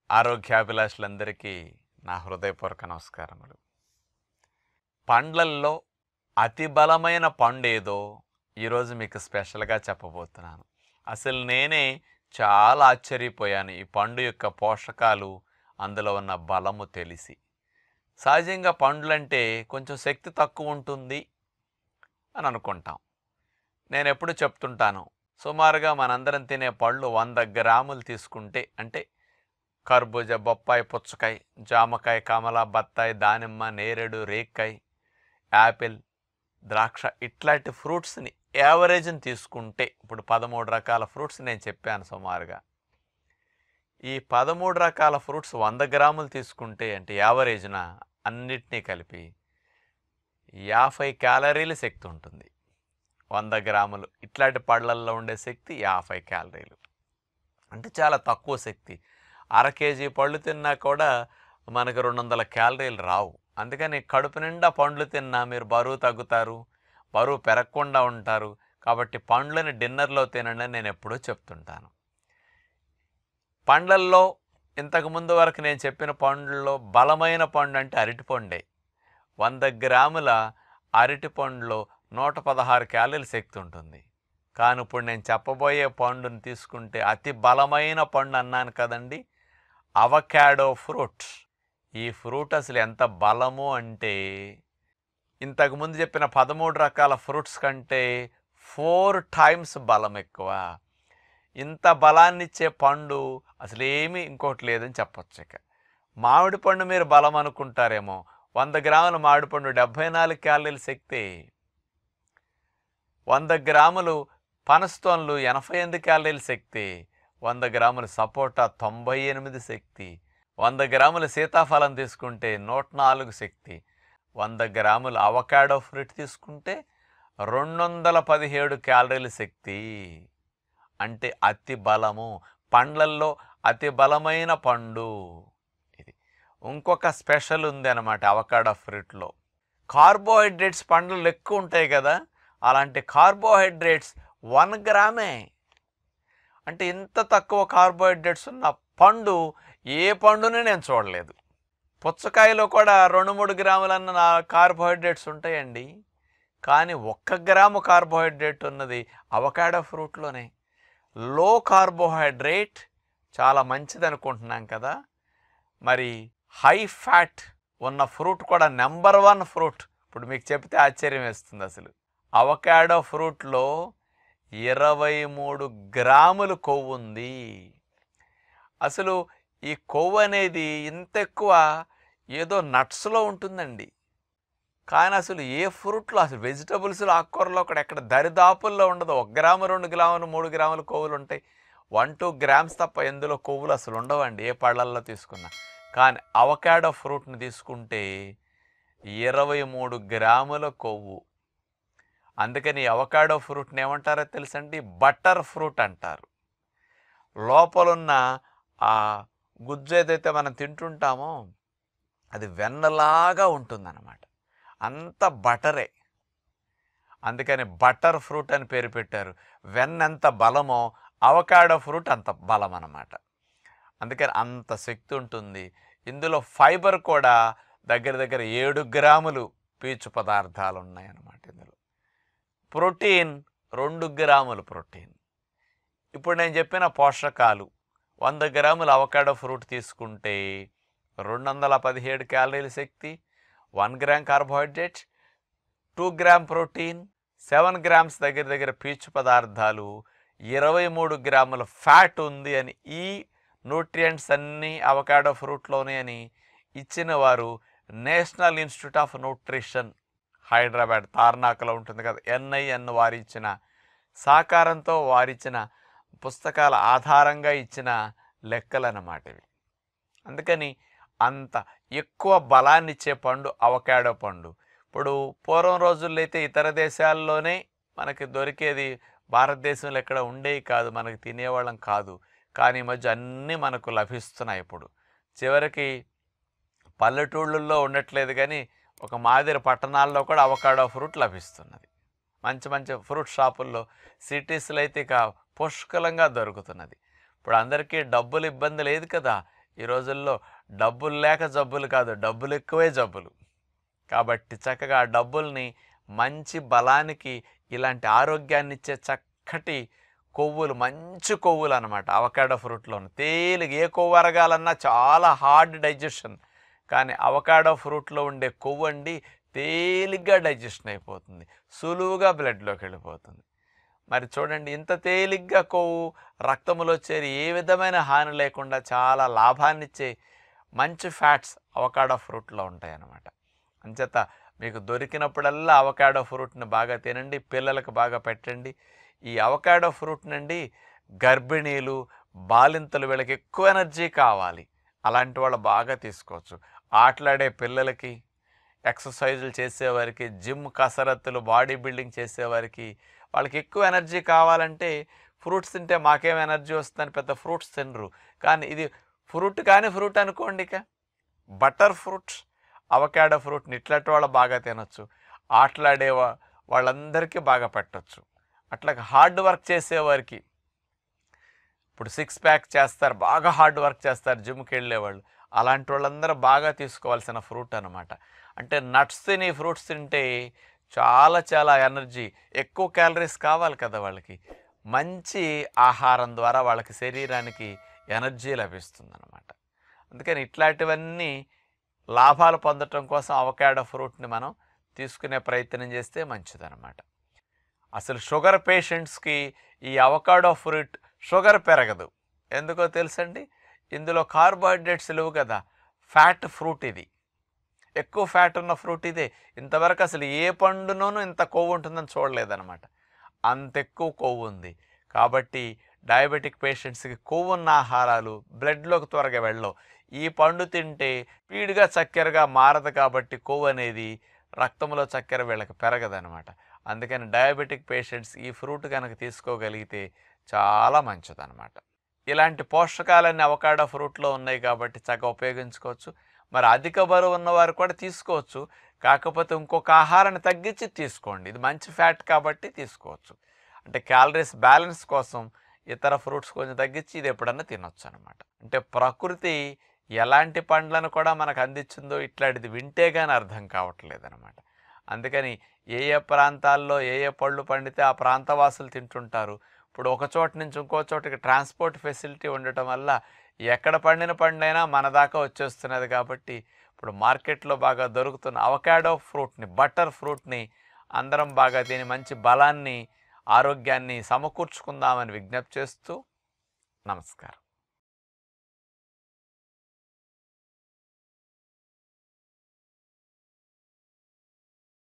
ఆరోగ్యాభిలాషులందరికీ నా హృదయపూర్వక నమస్కారములు పండ్లల్లో అతి బలమైన పండు ఏదో ఈరోజు మీకు స్పెషల్గా చెప్పబోతున్నాను అసలు నేనే చాలా ఆశ్చర్యపోయాను ఈ పండు యొక్క పోషకాలు అందులో ఉన్న బలము తెలిసి సహజంగా పండ్లంటే కొంచెం శక్తి తక్కువ ఉంటుంది అని అనుకుంటాం నేను ఎప్పుడు చెప్తుంటాను సుమారుగా మనందరం తినే పళ్ళు వంద గ్రాములు తీసుకుంటే అంటే కర్బూజ బొప్పాయి పుచ్చకాయ జామకాయ కమల బత్తాయి దానిమ్మ నేరేడు రేక్కాయ యాపిల్ ద్రాక్ష ఇట్లాంటి ఫ్రూట్స్ని యావరేజ్ని తీసుకుంటే ఇప్పుడు పదమూడు రకాల ఫ్రూట్స్ నేను చెప్పాను సుమారుగా ఈ పదమూడు రకాల ఫ్రూట్స్ వంద గ్రాములు తీసుకుంటే అంటే యావరేజ్న అన్నిటినీ కలిపి యాభై క్యాలరీల శక్తి ఉంటుంది వంద గ్రాములు ఇట్లాంటి పళ్ళల్లో ఉండే శక్తి యాభై క్యాలరీలు అంటే చాలా తక్కువ శక్తి అర కేజీ పళ్ళు తిన్నా కూడా మనకు రెండు వందల క్యాలరీలు రావు అందుకని కడుపు నిండా పండ్లు తిన్నా మీరు బరువు తగ్గుతారు బరువు పెరగకుండా ఉంటారు కాబట్టి పండ్లని డిన్నర్లో తినండి అని నేను ఎప్పుడూ చెప్తుంటాను పండ్లల్లో ఇంతకు ముందు వరకు నేను చెప్పిన పండ్లలో బలమైన పండు అంటే అరటిపండే వంద గ్రాముల అరటిపండులో నూట పదహారు క్యాలరీల శక్తి ఉంటుంది కానీ ఇప్పుడు నేను చెప్పబోయే పండుని తీసుకుంటే అతి బలమైన పండు అన్నాను కదండి అవకాడో ఫ్రూట్ ఈ ఫ్రూట్ అసలు ఎంత బలము అంటే ఇంతకుముందు చెప్పిన పదమూడు రకాల ఫ్రూట్స్ కంటే ఫోర్ టైమ్స్ బలం ఎక్కువ ఇంత బలాన్ని ఇచ్చే పండు అసలు ఏమీ ఇంకోటి లేదని చెప్పొచ్చు ఇక మామిడి పండు మీరు బలం అనుకుంటారేమో వంద గ్రాముల మామిడి పండు డెబ్భై నాలుగు క్యాలరీల శక్తి వంద గ్రాములు పనస్తోన్లు ఎనభై ఎనిమిది క్యాలరీల శక్తి వంద గ్రాములు సపోటా తొంభై ఎనిమిది శక్తి వంద గ్రాముల సీతాఫలం తీసుకుంటే నూట నాలుగు శక్తి వంద గ్రాముల అవకాడో ఫ్రూట్ తీసుకుంటే రెండు వందల పదిహేడు క్యాలరీల శక్తి అంటే అతి బలము పండ్లల్లో అతి బలమైన పండు ఇది ఇంకొక స్పెషల్ ఉంది అనమాట అవకాడో ఫ్రూట్లో కార్బోహైడ్రేట్స్ పండ్లు ఎక్కువ ఉంటాయి కదా అలాంటి కార్బోహైడ్రేట్స్ వన్ గ్రామే అంటే ఇంత తక్కువ కార్బోహైడ్రేట్స్ ఉన్న పండు ఏ పండుని నేను చూడలేదు పుచ్చకాయలో కూడా రెండు మూడు గ్రాములన్న నా కార్బోహైడ్రేట్స్ ఉంటాయండి కానీ ఒక్క గ్రాము కార్బోహైడ్రేట్ ఉన్నది అవకాడో ఫ్రూట్లోనే లో కార్బోహైడ్రేట్ చాలా మంచిది అనుకుంటున్నాం కదా మరి హై ఫ్యాట్ ఉన్న ఫ్రూట్ కూడా నెంబర్ వన్ ఫ్రూట్ ఇప్పుడు మీకు చెప్తే ఆశ్చర్యం వేస్తుంది అసలు అవకాడో ఫ్రూట్లో ఇరవై మూడు గ్రాములు కొవ్వు ఉంది అసలు ఈ కొవ్వు అనేది ఇంత ఎక్కువ ఏదో నట్స్లో ఉంటుందండి కానీ అసలు ఏ ఫ్రూట్లో అసలు వెజిటబుల్స్లో ఆకుకూరలో కూడా ఎక్కడ దరిదాపుల్లో ఉండదు ఒక గ్రాము రెండు గ్రాములు మూడు గ్రాములు కొవ్వులు ఉంటాయి వన్ టూ గ్రామ్స్ తప్ప ఎందులో కొవ్వులు అసలు ఉండవండి ఏ పళ్ళల్లో తీసుకున్నా కానీ అవకాడో ఫ్రూట్ని తీసుకుంటే ఇరవై మూడు గ్రాముల కొవ్వు అందుకని అవకాడో ఫ్రూట్ని ఏమంటారో తెలుసండి బటర్ ఫ్రూట్ అంటారు లోపలున్న ఆ గుజ్జు ఏదైతే మనం తింటుంటామో అది వెన్నలాగా ఉంటుందన్నమాట అంత బటరే అందుకని బటర్ ఫ్రూట్ అని పేరు పెట్టారు వెన్న ఎంత బలమో అవకాడో ఫ్రూట్ అంత బలం అన్నమాట అందుకని అంత శక్తి ఉంటుంది ఇందులో ఫైబర్ కూడా దగ్గర దగ్గర ఏడు గ్రాములు పీచు పదార్థాలు ఉన్నాయన్నమాట ఇందులో ప్రోటీన్ రెండు గ్రాములు ప్రోటీన్ ఇప్పుడు నేను చెప్పిన పోషకాలు వంద గ్రాముల అవకాడో ఫ్రూట్ తీసుకుంటే రెండు వందల పదిహేడు క్యాలరీల శక్తి one gram carbohydrate two gram protein seven grams దగ్గర దగ్గర పీచు పదార్థాలు ఇరవై మూడు గ్రాముల ఫ్యాట్ ఉంది అని ఈ న్యూట్రియంట్స్ అన్నీ అవకాడో ఫ్రూట్లోనే అని ఇచ్చిన వారు national institute of nutrition Hyderabad తార్నాకలో ఉంటుంది కదా ఎన్ఐఎన్ వారిచ్చిన సాకారంతో వారిచ్చిన పుస్తకాల ఆధారంగా ఇచ్చిన లెక్కలన్నమాట ఇవి అందుకని అంత ఎక్కువ బలాన్ని ఇచ్చే పండు అవకాడో పండు ఇప్పుడు పూర్వం రోజుల్లో అయితే ఇతర దేశాల్లోనే మనకి దొరికేది భారతదేశంలో ఎక్కడ ఉండేవి కాదు మనకి తినేవాళ్ళం కాదు కానీ ఈ మధ్య అన్నీ మనకు లభిస్తున్నాయి ఇప్పుడు చివరికి పల్లెటూళ్ళల్లో ఉండట్లేదు కానీ ఒక మాదిరి పట్టణాల్లో కూడా అవకాడో ఫ్రూట్ లభిస్తున్నది మంచి మంచి ఫ్రూట్ షాపుల్లో సిటీస్లో అయితే ఇక పుష్కలంగా దొరుకుతున్నది ఇప్పుడు అందరికీ డబ్బులు ఇబ్బంది లేదు కదా ఈ రోజుల్లో డబ్బులు లేక జబ్బులు కాదు డబ్బులు ఎక్కువే జబ్బులు కాబట్టి చక్కగా ఆ డబ్బుల్ని మంచి బలానికి ఇలాంటి ఆరోగ్యాన్ని ఇచ్చే చక్కటి కొవ్వులు మంచి కొవ్వులు అనమాట అవకాడో ఫ్రూట్లో తేలిక ఏ కొవ్వు అరగాలన్నా చాలా హార్డ్ డైజెషన్ కానీ అవకాడో ఫ్రూట్లో ఉండే కొవ్వు అండి తేలిగ్గా డైజెషన్ అయిపోతుంది సులువుగా బ్లడ్లోకి వెళ్ళిపోతుంది మరి చూడండి ఇంత తేలిగ్గా కొవ్వు రక్తంలో చేరి ఏ విధమైన హాని లేకుండా చాలా లాభాన్నిచ్చే మంచి ఫ్యాట్స్ అవకాడో ఫ్రూట్లో ఉంటాయి అన్నమాట అంచేత మీకు దొరికినప్పుడల్లా అవకాడో ఫ్రూట్ని బాగా తినండి పిల్లలకు బాగా పెట్టండి ఈ అవకాడో ఫ్రూట్ నుండి గర్భిణీలు బాలింతలు వీళ్ళకి ఎక్కువ ఎనర్జీ కావాలి అలాంటి వాళ్ళు బాగా తీసుకోవచ్చు ఆటలాడే పిల్లలకి ఎక్సర్సైజులు చేసేవారికి జిమ్ కసరత్తులు బాడీ బిల్డింగ్ చేసేవారికి వాళ్ళకి ఎక్కువ ఎనర్జీ కావాలంటే ఫ్రూట్స్ తింటే మాకేం ఎనర్జీ వస్తుందని పెద్ద ఫ్రూట్స్ తినరు కానీ ఇది ఫ్రూట్ కానీ ఫ్రూట్ అనుకోండి ఇక బటర్ ఫ్రూట్ అవకాడో ఫ్రూట్ని ఇట్లాంటి వాళ్ళు బాగా తినొచ్చు ఆటలాడే వా- వాళ్ళందరికీ బాగా పెట్టొచ్చు అట్లా హార్డ్ వర్క్ చేసేవారికి ఇప్పుడు సిక్స్ ప్యాక్ చేస్తారు బాగా హార్డ్ వర్క్ చేస్తారు జిమ్కి వెళ్ళేవాళ్ళు అలాంటి వాళ్ళందరూ బాగా తీసుకోవాల్సిన ఫ్రూట్ అనమాట అంటే నట్స్ తిని ఫ్రూట్స్ తింటే చాలా చాలా ఎనర్జీ ఎక్కువ క్యాలరీస్ కావాలి కదా వాళ్ళకి మంచి ఆహారం ద్వారా వాళ్ళకి శరీరానికి ఎనర్జీ లభిస్తుంది అనమాట అందుకని ఇట్లాంటివన్నీ లాభాలు పొందటం కోసం అవకాడో ఫ్రూట్ని మనం తీసుకునే ప్రయత్నం చేస్తే మంచిదన్నమాట అసలు షుగర్ పేషెంట్స్కి ఈ అవకాడో ఫ్రూట్ షుగర్ పెరగదు ఎందుకో తెలుసండి ఇందులో కార్బోహైడ్రేట్స్ లేవు కదా ఫ్యాట్ ఫ్రూట్ ఇది ఎక్కువ ఫ్యాట్ ఉన్న ఫ్రూట్ ఇదే ఇంతవరకు అసలు ఏ పండులోనూ ఇంత కొవ్వు ఉంటుందని చూడలేదన్నమాట అంత ఎక్కువ కొవ్వు ఉంది కాబట్టి డయాబెటిక్ పేషెంట్స్కి కొవ్వు ఉన్న ఆహారాలు బ్లడ్లోకి త్వరగా వెళ్ళవు ఈ పండు తింటే స్పీడ్గా చక్కెరగా మారదు కాబట్టి కొవ్వు అనేది రక్తంలో చక్కెర వీళ్ళకి పెరగదనమాట అందుకని డయాబెటిక్ పేషెంట్స్ ఈ ఫ్రూట్ కనుక తీసుకోగలిగితే చాలా మంచిదన్నమాట ఇలాంటి పోషకాలన్నీ అవకాడో ఫ్రూట్లో ఉన్నాయి కాబట్టి చక్కగా ఉపయోగించుకోవచ్చు మరి అధిక బరువు ఉన్నవారు కూడా తీసుకోవచ్చు కాకపోతే ఇంకొక ఆహారాన్ని తగ్గించి తీసుకోండి ఇది మంచి ఫ్యాట్ కాబట్టి తీసుకోవచ్చు అంటే క్యాలరీస్ బ్యాలెన్స్ కోసం ఇతర ఫ్రూట్స్ కొంచెం తగ్గించి ఇది ఎప్పుడన్నా తినొచ్చు అనమాట అంటే ప్రకృతి ఎలాంటి పండ్లను కూడా మనకు అందించిందో ఇట్లాంటిది వింటే కానీ అర్థం కావట్లేదు అనమాట అందుకని ఏ ఏ ప్రాంతాల్లో ఏ ఏ పళ్ళు పండితే ఆ ప్రాంతవాసులు తింటుంటారు ఇప్పుడు ఒక చోట నుంచి ఇంకో చోటకి ట్రాన్స్పోర్ట్ ఫెసిలిటీ ఉండటం వల్ల ఎక్కడ పండిన పండైనా మన దాకా వచ్చేస్తున్నది కాబట్టి ఇప్పుడు మార్కెట్లో బాగా దొరుకుతున్న అవకాడో ఫ్రూట్ని బటర్ ఫ్రూట్ని అందరం బాగా తిని మంచి బలాన్ని ఆరోగ్యాన్ని సమకూర్చుకుందామని విజ్ఞప్తి చేస్తూ నమస్కారం